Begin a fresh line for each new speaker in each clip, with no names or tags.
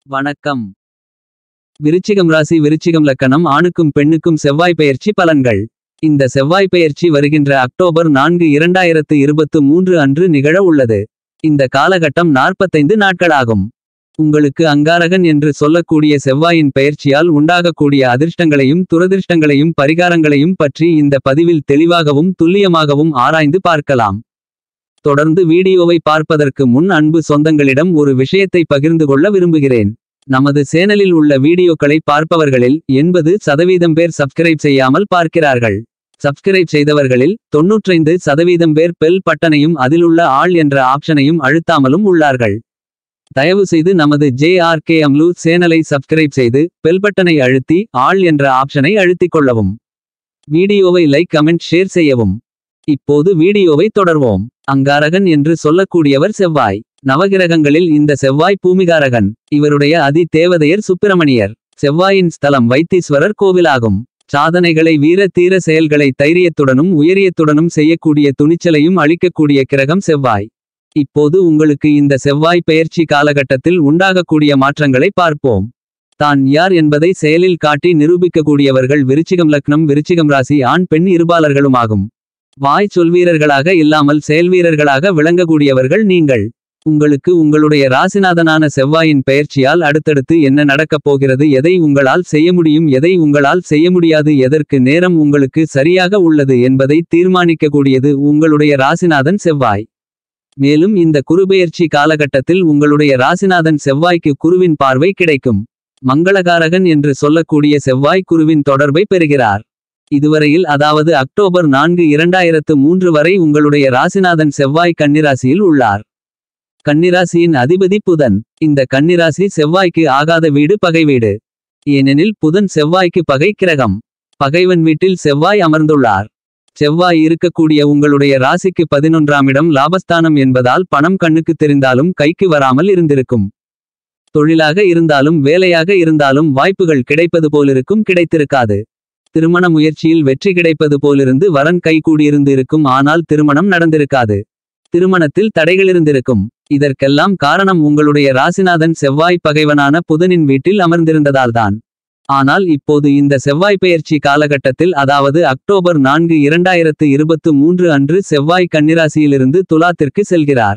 வணக்கம் விருச்சிகம் ராசி விருச்சிகம் லக்கணம் ஆணுக்கும் பெண்ணுக்கும் செவ்வாய் பெயர்ச்சி பலன்கள் இந்த செவ்வாய் பெயர்ச்சி வருகின்ற அக்டோபர் நான்கு இரண்டாயிரத்து இருபத்து மூன்று அன்று நிகழ உள்ளது இந்த காலகட்டம் நாற்பத்தைந்து நாட்களாகும் உங்களுக்கு அங்காரகன் என்று சொல்லக்கூடிய செவ்வாயின் பெயர்ச்சியால் உண்டாகக்கூடிய அதிர்ஷ்டங்களையும் துரதிர்ஷ்டங்களையும் பரிகாரங்களையும் பற்றி இந்த பதிவில் தெளிவாகவும் துல்லியமாகவும் ஆராய்ந்து பார்க்கலாம் தொடர்ந்து வீடியோவை பார்ப்பதற்கு முன் அன்பு சொந்தங்களிடம் ஒரு விஷயத்தை பகிர்ந்து கொள்ள விரும்புகிறேன் நமது சேனலில் உள்ள வீடியோக்களை பார்ப்பவர்களில் எண்பது சதவீதம் பேர் சப்ஸ்கிரைப் செய்யாமல் பார்க்கிறார்கள் சப்ஸ்கிரைப் செய்தவர்களில் தொன்னூற்றைந்து சதவீதம் பேர் பெல் பட்டனையும் அதிலுள்ள ஆள் என்ற ஆப்ஷனையும் அழுத்தாமலும் உள்ளார்கள் தயவு செய்து நமது ஜே ஆர் கே அம்லு சேனலை சப்ஸ்கிரைப் செய்து பெல் பட்டனை அழுத்தி ஆள் என்ற ஆப்ஷனை அழுத்திக் கொள்ளவும் வீடியோவை லைக் கமெண்ட் ஷேர் செய்யவும் இப்போது வீடியோவை தொடர்வோம் அங்காரகன் என்று சொல்லக்கூடியவர் செவ்வாய் நவகிரகங்களில் இந்த செவ்வாய் பூமிகாரகன் இவருடைய அதி தேவதையர் சுப்பிரமணியர் செவ்வாயின் ஸ்தலம் வைத்தீஸ்வரர் கோவிலாகும் சாதனைகளை வீர தீர செயல்களை தைரியத்துடனும் உயரியத்துடனும் செய்யக்கூடிய துணிச்சலையும் அளிக்கக்கூடிய கிரகம் செவ்வாய் இப்போது உங்களுக்கு இந்த செவ்வாய் பெயர்ச்சி காலகட்டத்தில் உண்டாகக்கூடிய மாற்றங்களை பார்ப்போம் தான் யார் என்பதை செயலில் காட்டி நிரூபிக்கக்கூடியவர்கள் விருச்சிகம் லக்னம் விருச்சிகம் ராசி ஆண் பெண் இருபாலர்களுமாகும் வாய் சொல்வீரர்களாக இல்லாமல் செயல்வீரர்களாக விளங்கக்கூடியவர்கள் நீங்கள் உங்களுக்கு உங்களுடைய ராசிநாதனான செவ்வாயின் பெயர்ச்சியால் அடுத்தடுத்து என்ன நடக்கப் போகிறது எதை உங்களால் செய்ய முடியும் எதை உங்களால் செய்ய முடியாது எதற்கு நேரம் உங்களுக்கு சரியாக உள்ளது என்பதை தீர்மானிக்கக்கூடியது உங்களுடைய ராசிநாதன் செவ்வாய் மேலும் இந்த குருபெயர்ச்சி காலகட்டத்தில் உங்களுடைய ராசிநாதன் செவ்வாய்க்கு குருவின் பார்வை கிடைக்கும் மங்களகாரகன் என்று சொல்லக்கூடிய செவ்வாய் குருவின் தொடர்பை பெறுகிறார் இதுவரையில் அதாவது அக்டோபர் நான்கு இரண்டாயிரத்து மூன்று வரை உங்களுடைய ராசிநாதன் செவ்வாய் கன்னிராசியில் உள்ளார் கன்னிராசியின் அதிபதி புதன் இந்த கன்னிராசி செவ்வாய்க்கு ஆகாத வீடு பகை வீடு ஏனெனில் புதன் செவ்வாய்க்கு பகை கிரகம் பகைவன் வீட்டில் செவ்வாய் அமர்ந்துள்ளார் செவ்வாய் இருக்கக்கூடிய உங்களுடைய ராசிக்கு பதினொன்றாம் இடம் லாபஸ்தானம் என்பதால் பணம் கண்ணுக்கு தெரிந்தாலும் கைக்கு வராமல் இருந்திருக்கும் தொழிலாக இருந்தாலும் வேலையாக இருந்தாலும் வாய்ப்புகள் கிடைப்பது போலிருக்கும் கிடைத்திருக்காது திருமண முயற்சியில் வெற்றி கிடைப்பது போலிருந்து வரன் கைகூடியிருந்து இருக்கும் ஆனால் திருமணம் நடந்திருக்காது திருமணத்தில் தடைகளிருந்திருக்கும் இதற்கெல்லாம் காரணம் உங்களுடைய ராசிநாதன் செவ்வாய் பகைவனான புதனின் வீட்டில் அமர்ந்திருந்ததால்தான் ஆனால் இப்போது இந்த செவ்வாய் பெயர்ச்சி காலகட்டத்தில் அதாவது அக்டோபர் நான்கு இரண்டாயிரத்து இருபத்து மூன்று அன்று செவ்வாய் கன்னிராசியிலிருந்து துலாத்திற்கு செல்கிறார்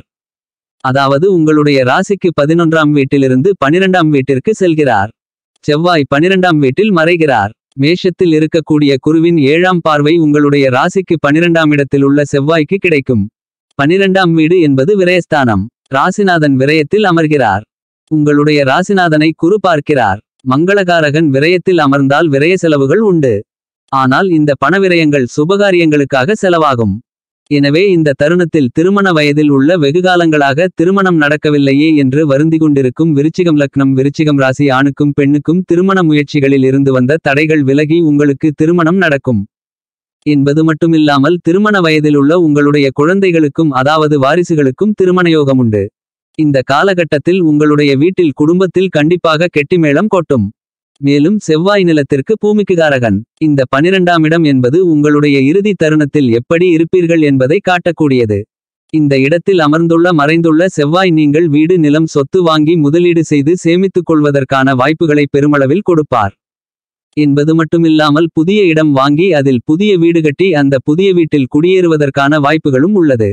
அதாவது உங்களுடைய ராசிக்கு பதினொன்றாம் வீட்டிலிருந்து பனிரெண்டாம் வீட்டிற்கு செல்கிறார் செவ்வாய் பனிரெண்டாம் வீட்டில் மறைகிறார் மேஷத்தில் இருக்கக்கூடிய குருவின் ஏழாம் பார்வை உங்களுடைய ராசிக்கு பனிரெண்டாம் இடத்தில் உள்ள செவ்வாய்க்கு கிடைக்கும் பனிரெண்டாம் வீடு என்பது விரயஸ்தானம் ராசிநாதன் விரயத்தில் அமர்கிறார் உங்களுடைய ராசிநாதனை குரு பார்க்கிறார் மங்களகாரகன் விரயத்தில் அமர்ந்தால் விரய செலவுகள் உண்டு ஆனால் இந்த பணவிரயங்கள் சுபகாரியங்களுக்காக செலவாகும் எனவே இந்த தருணத்தில் திருமண வயதில் உள்ள வெகுகாலங்களாக திருமணம் நடக்கவில்லையே என்று வருந்திக் கொண்டிருக்கும் விருச்சிகம் லக்னம் விருச்சிகம் ராசி ஆணுக்கும் பெண்ணுக்கும் திருமண முயற்சிகளில் இருந்து வந்த தடைகள் விலகி உங்களுக்கு திருமணம் நடக்கும் என்பது மட்டுமில்லாமல் திருமண வயதில் உள்ள உங்களுடைய குழந்தைகளுக்கும் அதாவது வாரிசுகளுக்கும் திருமண யோகம் உண்டு இந்த காலகட்டத்தில் உங்களுடைய வீட்டில் குடும்பத்தில் கண்டிப்பாக கெட்டிமேளம் கொட்டும் மேலும் செவ்வாய் நிலத்திற்கு பூமிக்குகாரகன் இந்த பனிரெண்டாம் இடம் என்பது உங்களுடைய இறுதி தருணத்தில் எப்படி இருப்பீர்கள் என்பதை காட்டக்கூடியது இந்த இடத்தில் அமர்ந்துள்ள மறைந்துள்ள செவ்வாய் நீங்கள் வீடு நிலம் சொத்து வாங்கி முதலீடு செய்து சேமித்துக் கொள்வதற்கான வாய்ப்புகளை பெருமளவில் கொடுப்பார் என்பது மட்டுமில்லாமல் புதிய இடம் வாங்கி அதில் புதிய வீடு கட்டி அந்த புதிய வீட்டில் குடியேறுவதற்கான வாய்ப்புகளும் உள்ளது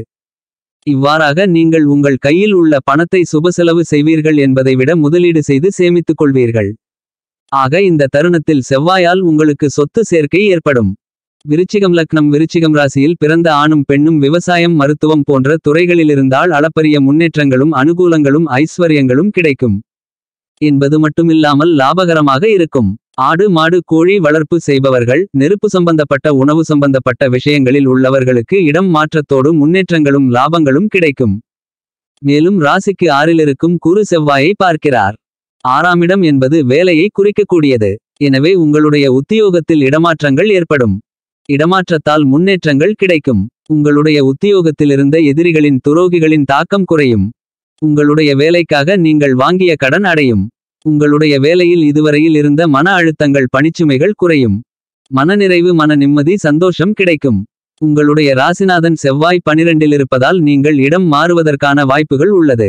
இவ்வாறாக நீங்கள் உங்கள் கையில் உள்ள பணத்தை சுபசெலவு செய்வீர்கள் என்பதை விட முதலீடு செய்து சேமித்துக் கொள்வீர்கள் ஆக இந்த தருணத்தில் செவ்வாயால் உங்களுக்கு சொத்து சேர்க்கை ஏற்படும் விருச்சிகம் லக்னம் விருச்சிகம் ராசியில் பிறந்த ஆணும் பெண்ணும் விவசாயம் மருத்துவம் போன்ற துறைகளிலிருந்தால் அளப்பரிய முன்னேற்றங்களும் அனுகூலங்களும் ஐஸ்வர்யங்களும் கிடைக்கும் என்பது மட்டுமில்லாமல் லாபகரமாக இருக்கும் ஆடு மாடு கோழி வளர்ப்பு செய்பவர்கள் நெருப்பு சம்பந்தப்பட்ட உணவு சம்பந்தப்பட்ட விஷயங்களில் உள்ளவர்களுக்கு இடம் மாற்றத்தோடு முன்னேற்றங்களும் லாபங்களும் கிடைக்கும் மேலும் ராசிக்கு ஆறிலிருக்கும் குரு செவ்வாயை பார்க்கிறார் ஆறாமிடம் என்பது வேலையை குறிக்கக்கூடியது எனவே உங்களுடைய உத்தியோகத்தில் இடமாற்றங்கள் ஏற்படும் இடமாற்றத்தால் முன்னேற்றங்கள் கிடைக்கும் உங்களுடைய உத்தியோகத்திலிருந்த எதிரிகளின் துரோகிகளின் தாக்கம் குறையும் உங்களுடைய வேலைக்காக நீங்கள் வாங்கிய கடன் அடையும் உங்களுடைய வேலையில் இதுவரையில் இருந்த மன அழுத்தங்கள் பணிச்சுமைகள் குறையும் மனநிறைவு மன நிம்மதி சந்தோஷம் கிடைக்கும் உங்களுடைய ராசிநாதன் செவ்வாய் பனிரெண்டில் இருப்பதால் நீங்கள் இடம் மாறுவதற்கான வாய்ப்புகள் உள்ளது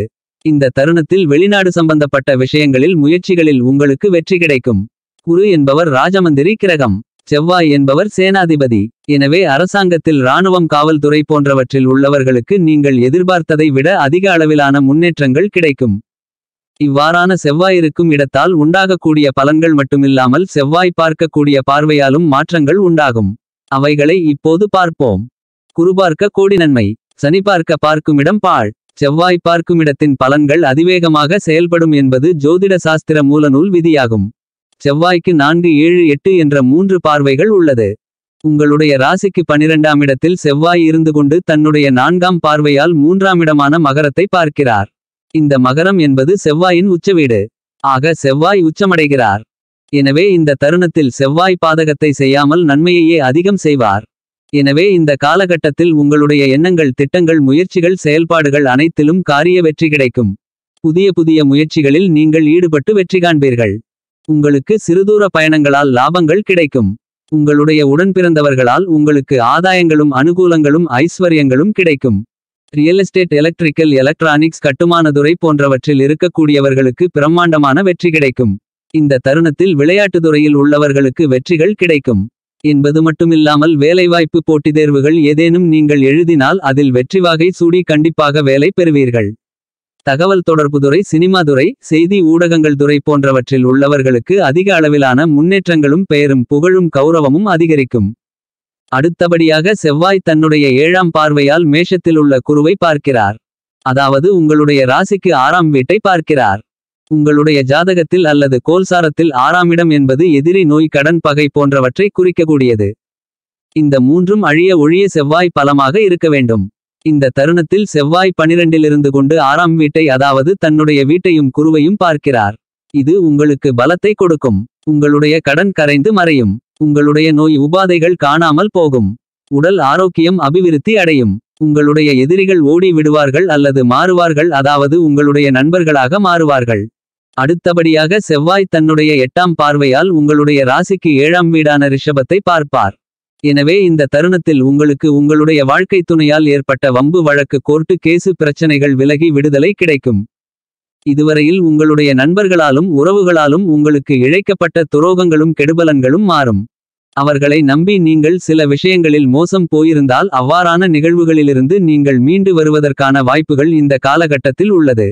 இந்த தருணத்தில் வெளிநாடு சம்பந்தப்பட்ட விஷயங்களில் முயற்சிகளில் உங்களுக்கு வெற்றி கிடைக்கும் குரு என்பவர் ராஜமந்திரி கிரகம் செவ்வாய் என்பவர் சேனாதிபதி எனவே அரசாங்கத்தில் இராணுவம் காவல்துறை போன்றவற்றில் உள்ளவர்களுக்கு நீங்கள் எதிர்பார்த்ததை விட அதிக அளவிலான முன்னேற்றங்கள் கிடைக்கும் இவ்வாறான செவ்வாய் இருக்கும் இடத்தால் உண்டாகக்கூடிய பலன்கள் மட்டுமில்லாமல் செவ்வாய் பார்க்கக்கூடிய பார்வையாலும் மாற்றங்கள் உண்டாகும் அவைகளை இப்போது பார்ப்போம் குருபார்க்க கோடி நன்மை சனி பார்க்க பார்க்குமிடம் பாழ் செவ்வாய் பார்க்குமிடத்தின் பலன்கள் அதிவேகமாக செயல்படும் என்பது ஜோதிட சாஸ்திர மூலநூல் விதியாகும் செவ்வாய்க்கு நான்கு ஏழு எட்டு என்ற மூன்று பார்வைகள் உள்ளது உங்களுடைய ராசிக்கு பனிரெண்டாம் இடத்தில் செவ்வாய் இருந்து கொண்டு தன்னுடைய நான்காம் பார்வையால் மூன்றாம் இடமான மகரத்தை பார்க்கிறார் இந்த மகரம் என்பது செவ்வாயின் உச்சவீடு ஆக செவ்வாய் உச்சமடைகிறார் எனவே இந்த தருணத்தில் செவ்வாய் பாதகத்தை செய்யாமல் நன்மையையே அதிகம் செய்வார் எனவே இந்த காலகட்டத்தில் உங்களுடைய எண்ணங்கள் திட்டங்கள் முயற்சிகள் செயல்பாடுகள் அனைத்திலும் காரிய வெற்றி கிடைக்கும் புதிய புதிய முயற்சிகளில் நீங்கள் ஈடுபட்டு வெற்றி காண்பீர்கள் உங்களுக்கு சிறுதூர பயணங்களால் லாபங்கள் கிடைக்கும் உங்களுடைய உடன்பிறந்தவர்களால் உங்களுக்கு ஆதாயங்களும் அனுகூலங்களும் ஐஸ்வர்யங்களும் கிடைக்கும் ரியல் எஸ்டேட் எலக்ட்ரிக்கல் எலக்ட்ரானிக்ஸ் கட்டுமானதுறை போன்றவற்றில் இருக்கக்கூடியவர்களுக்கு பிரம்மாண்டமான வெற்றி கிடைக்கும் இந்த தருணத்தில் விளையாட்டுத் துறையில் உள்ளவர்களுக்கு வெற்றிகள் கிடைக்கும் என்பது மட்டுமில்லாமல் வேலைவாய்ப்பு போட்டித் தேர்வுகள் ஏதேனும் நீங்கள் எழுதினால் அதில் வெற்றி வாகை சூடி கண்டிப்பாக வேலை பெறுவீர்கள் தகவல் தொடர்புதுறை சினிமாதுறை செய்தி ஊடகங்கள் துறை போன்றவற்றில் உள்ளவர்களுக்கு அதிக அளவிலான முன்னேற்றங்களும் பெயரும் புகழும் கௌரவமும் அதிகரிக்கும் அடுத்தபடியாக செவ்வாய் தன்னுடைய ஏழாம் பார்வையால் மேஷத்தில் உள்ள குருவை பார்க்கிறார் அதாவது உங்களுடைய ராசிக்கு ஆறாம் வீட்டை பார்க்கிறார் உங்களுடைய ஜாதகத்தில் அல்லது கோல்சாரத்தில் ஆறாம் இடம் என்பது எதிரி நோய் கடன் பகை போன்றவற்றை குறிக்கக்கூடியது இந்த மூன்றும் அழிய ஒழிய செவ்வாய் பலமாக இருக்க வேண்டும் இந்த தருணத்தில் செவ்வாய் பனிரெண்டிலிருந்து கொண்டு ஆறாம் வீட்டை அதாவது தன்னுடைய வீட்டையும் குருவையும் பார்க்கிறார் இது உங்களுக்கு பலத்தை கொடுக்கும் உங்களுடைய கடன் கரைந்து மறையும் உங்களுடைய நோய் உபாதைகள் காணாமல் போகும் உடல் ஆரோக்கியம் அபிவிருத்தி அடையும் உங்களுடைய எதிரிகள் ஓடி விடுவார்கள் அல்லது மாறுவார்கள் அதாவது உங்களுடைய நண்பர்களாக மாறுவார்கள் அடுத்தபடியாக செவ்வாய் தன்னுடைய எட்டாம் பார்வையால் உங்களுடைய ராசிக்கு ஏழாம் வீடான ரிஷபத்தை பார்ப்பார் எனவே இந்த தருணத்தில் உங்களுக்கு உங்களுடைய வாழ்க்கை துணையால் ஏற்பட்ட வம்பு வழக்கு கோர்ட்டு கேசு பிரச்சனைகள் விலகி விடுதலை கிடைக்கும் இதுவரையில் உங்களுடைய நண்பர்களாலும் உறவுகளாலும் உங்களுக்கு இழைக்கப்பட்ட துரோகங்களும் கெடுபலன்களும் மாறும் அவர்களை நம்பி நீங்கள் சில விஷயங்களில் மோசம் போயிருந்தால் அவ்வாறான நிகழ்வுகளிலிருந்து நீங்கள் மீண்டு வருவதற்கான வாய்ப்புகள் இந்த காலகட்டத்தில் உள்ளது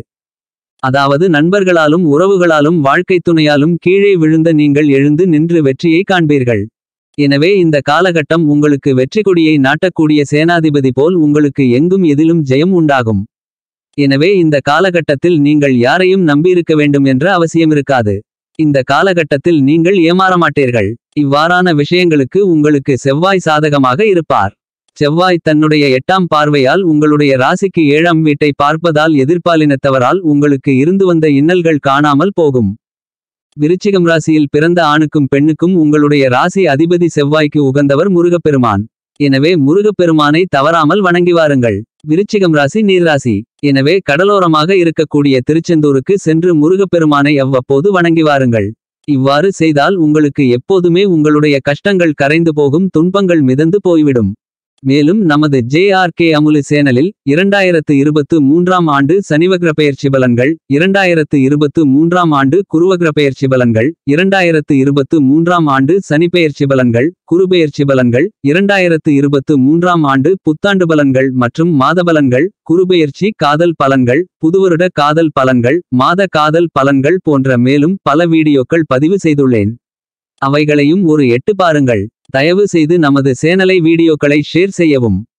அதாவது நண்பர்களாலும் உறவுகளாலும் வாழ்க்கைத் துணையாலும் கீழே விழுந்த நீங்கள் எழுந்து நின்று வெற்றியை காண்பீர்கள் எனவே இந்த காலகட்டம் உங்களுக்கு வெற்றி கொடியை நாட்டக்கூடிய சேனாதிபதி போல் உங்களுக்கு எங்கும் எதிலும் ஜெயம் உண்டாகும் எனவே இந்த காலகட்டத்தில் நீங்கள் யாரையும் நம்பியிருக்க வேண்டும் என்ற அவசியமிருக்காது இந்த காலகட்டத்தில் நீங்கள் ஏமாறமாட்டீர்கள் இவ்வாறான விஷயங்களுக்கு உங்களுக்கு செவ்வாய் சாதகமாக இருப்பார் செவ்வாய் தன்னுடைய எட்டாம் பார்வையால் உங்களுடைய ராசிக்கு ஏழாம் வீட்டை பார்ப்பதால் எதிர்பாலினத்தவரால் உங்களுக்கு இருந்து வந்த இன்னல்கள் காணாமல் போகும் விருச்சிகம் ராசியில் பிறந்த ஆணுக்கும் பெண்ணுக்கும் உங்களுடைய ராசி அதிபதி செவ்வாய்க்கு உகந்தவர் முருகப்பெருமான் எனவே முருகப்பெருமானை தவறாமல் வணங்கி வாருங்கள் விருச்சிகம் ராசி நீர்ராசி எனவே கடலோரமாக இருக்கக்கூடிய திருச்செந்தூருக்கு சென்று முருகப்பெருமானை அவ்வப்போது வணங்கி வாருங்கள் இவ்வாறு செய்தால் உங்களுக்கு எப்போதுமே உங்களுடைய கஷ்டங்கள் கரைந்து போகும் துன்பங்கள் மிதந்து போய்விடும் மேலும் நமது ஜேஆர்கே அமுலு சேனலில் இரண்டாயிரத்து இருபத்து மூன்றாம் ஆண்டு சனிவக்ர பெயர்ச்சி பலன்கள் இரண்டாயிரத்து இருபத்து மூன்றாம் ஆண்டு குருவக்ர பெயர்ச்சி பலன்கள் இரண்டாயிரத்து இருபத்து மூன்றாம் ஆண்டு சனி பெயர்ச்சி பலன்கள் குருபெயர்ச்சி பலன்கள் இரண்டாயிரத்து இருபத்து மூன்றாம் ஆண்டு புத்தாண்டு பலன்கள் மற்றும் மாத பலன்கள் குருபெயர்ச்சி காதல் பலன்கள் புதுவருட காதல் பலன்கள் மாத காதல் பலன்கள் போன்ற மேலும் பல வீடியோக்கள் பதிவு செய்துள்ளேன் அவைகளையும் ஒரு எட்டு பாருங்கள் தயவு செய்து நமது சேனலை வீடியோக்களை ஷேர் செய்யவும்